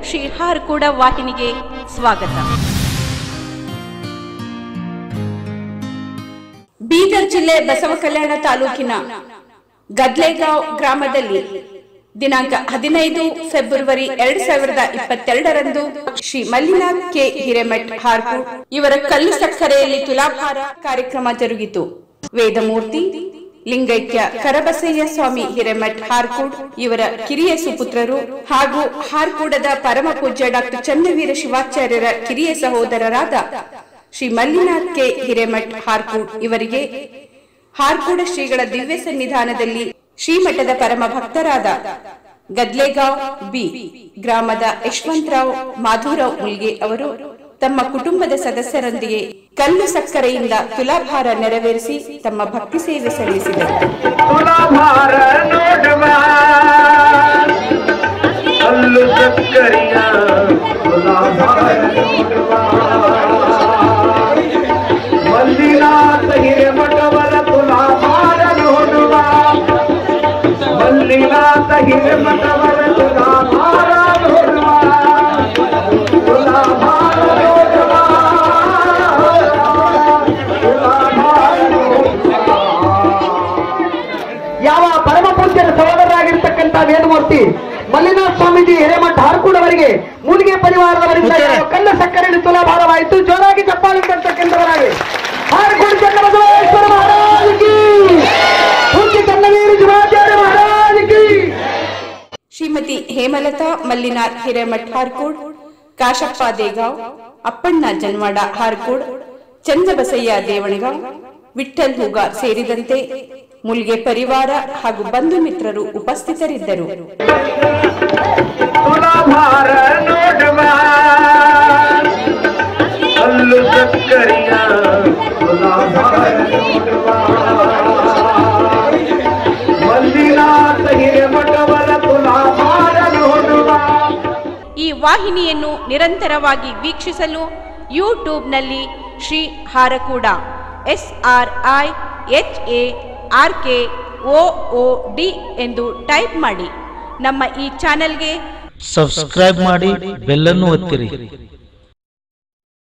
ಶ್ರೀ ಹಾರ್ಕೂಡ ವಾಹಿನಿಗೆ ಸ್ವಾಗತ ಬೀದರ್ ಜಿಲ್ಲೆ ಬಸವ ಕಲ್ಯಾಣ ತಾಲೂಕಿನ ಗದ್ಲೇಗಾಂವ್ ಗ್ರಾಮದಲ್ಲಿ ದಿನಾಂಕ ಹದಿನೈದು ಫೆಬ್ರವರಿ ಎರಡ್ ಸಾವಿರದ ಇಪ್ಪತ್ತೆರಡರಂದು ಶ್ರೀ ಮಲ್ಲಿನಾಥ್ ಕೆ ಹಿರೇಮಠ್ ಹಾರ್ಕೂಡ್ ಇವರ ಕಲ್ಲು ಸಕ್ಕರೆಯಲ್ಲಿ ತುಲಾಭಾರ ಕಾರ್ಯಕ್ರಮ ಜರುಗಿತು ವೇದಮೂರ್ತಿ ಲಿಂಗೈಕ್ಯ ಕರಬಸಯ್ಯ ಸ್ವಾಮಿ ಹಿರೇಮಠ್ ಹಾರ್ಕೂಡ್ ಇವರ ಕಿರಿಯ ಸುಪುತ್ರರು ಹಾಗೂ ಹಾರ್ಕೂಡದ ಪರಮ ಪೂಜ್ಯ ಡಾಕ್ಟರ್ ಚನ್ನವೀರ ಶಿವಾಚಾರ್ಯರ ಕಿರಿಯ ಸಹೋದರರಾದ ಶ್ರೀ ಮಲ್ಲಿನಾಥ್ ಕೆ ಹಿರೇಮಠ್ ಹಾರ್ಕೂಡ್ ಇವರಿಗೆ ಹಾರ್ಕೂಡ ಶ್ರೀಗಳ ದಿವ್ಯ ಸನ್ನಿಧಾನದಲ್ಲಿ ಶ್ರೀಮಠದ ಪರಮ ಭಕ್ತರಾದ ಗದ್ಲೇಗಾಂವ್ ಬಿ ಗ್ರಾಮದ ಯಶವಂತರಾವ್ ಮಾಧುರಾವ್ ಮುಲ್ಗೆ ಅವರು ತಮ್ಮ ಕುಟುಂಬದ ಸದಸ್ಯರೊಂದಿಗೆ ಕಲ್ಲು ಸಕ್ಕರೆಯಿಂದ ತುಲಾಭಾರ ನೆರವೇರಿಸಿ ತಮ್ಮ ಭಕ್ತಿ ಸೇವೆ ಸಲ್ಲಿಸಿದರು ತುಲಾಭಾರ ನೋಡುವ ಕಲ್ಲು ಸಕ್ಕರಿಯ ತುಲಾಭಾರ ನೋಡುವ ಮಲ್ಲಿನಾಥ ಹಿರೇಮಠವರ ತುಲಾಭಾರ ನೋಡುವ ಮಲ್ಲಿನಾಥ ಹಿರೇಮಠವರ ತುಲಾಭಾರ ನೋಡುವ ತುಲಾಭಾರ ನೋಡುವ ತುಲಾಭಾರ ನೋಡುವ ಯಾವ ಪರಮ ಪೂಜ್ಯರ ಸಹೋದರರಾಗಿರ್ತಕ್ಕಂಥ ವೇದಮೂರ್ತಿ ಮಲ್ಲಿನಾಥ ಸ್ವಾಮೀಜಿ ಹಿರೇಮಠ ಹಾರ್ಕೂಡ್ ಅವರಿಗೆ ಮೂಲಿಗೆ ಪರಿವಾರದವರಿಂದ ಯಾವ ಕಲ್ಲ ಸಕ್ಕರೆಯಲ್ಲಿ ತುಲಾಭಾರವಾಯಿತು ಜೋರಾಗಿ ಚಪ್ಪಾಳಿ ತರ್ತಕ್ಕಂಥವರಾಗಿ ಹಾರ್ಕೂಡ್ ಚನ್ನಬಸವೇಶ್ವರ ಮಹಾರಾಜ್ ಕಿ ಪೂಜ್ಯ ಚನ್ನವೀರ ಶಿವಾಚಾರ್ಯ ಮಹಾರಾಜ್ ಕಿ ಶ್ರೀಮತಿ ಹೇಮಲತಾ ಮಲ್ಲಿನಾಥ್ ಹಿರೇಮಠ್ ಹಾರ್ಕೂಡ್ ಕಾಶಪ್ಪ ದೇಗಾಂವ್ ಅಪ್ಪಣ್ಣ ಜನ್ವಾಡ ಹಾರ್ಕೂಡ್ ಚಂದ್ರಬಸಯ್ಯ ದೇವಣಗಾಂವ್ ವಿಠ್ಠಲ್ ಹೂಗಾರ್ ಸೇರಿದಂತೆ ಮುಲ್ಗೆ ಪರಿವಾರ ಹಾಗೂ ಬಂಧು ಮಿತ್ರರು ಉಪಸ್ಥಿತರಿದ್ದರು ತುಲಾಭಾರ ನೋಡುವ ಕಲ್ಲು ಸಕ್ಕರಿಯ ತುಲಾಭಾರ ನೋಡುವ ಮಲ್ಲಿನಾಥ ಹಿರೇಮಠವರ ತುಲಾಭಾರ ನೋಡುವ ಈ ವಾಹಿನಿಯನ್ನು ನಿರಂತರವಾಗಿ ವೀಕ್ಷಿಸಲು ಯೂಟ್ಯೂಬ್ನಲ್ಲಿ Shri Harakuda S R I H A R K O O D ಎಂದು ಟೈಪ್ ಮಾಡಿ ನಮ್ಮ ಈ ಚಾನೆಲ್ಗೆ ಸಬ್ಸ್ಕ್ರೈಬ್ ಮಾಡಿ ಬೆಲ್ಲನ್ನು ಒತ್ತಿರಿ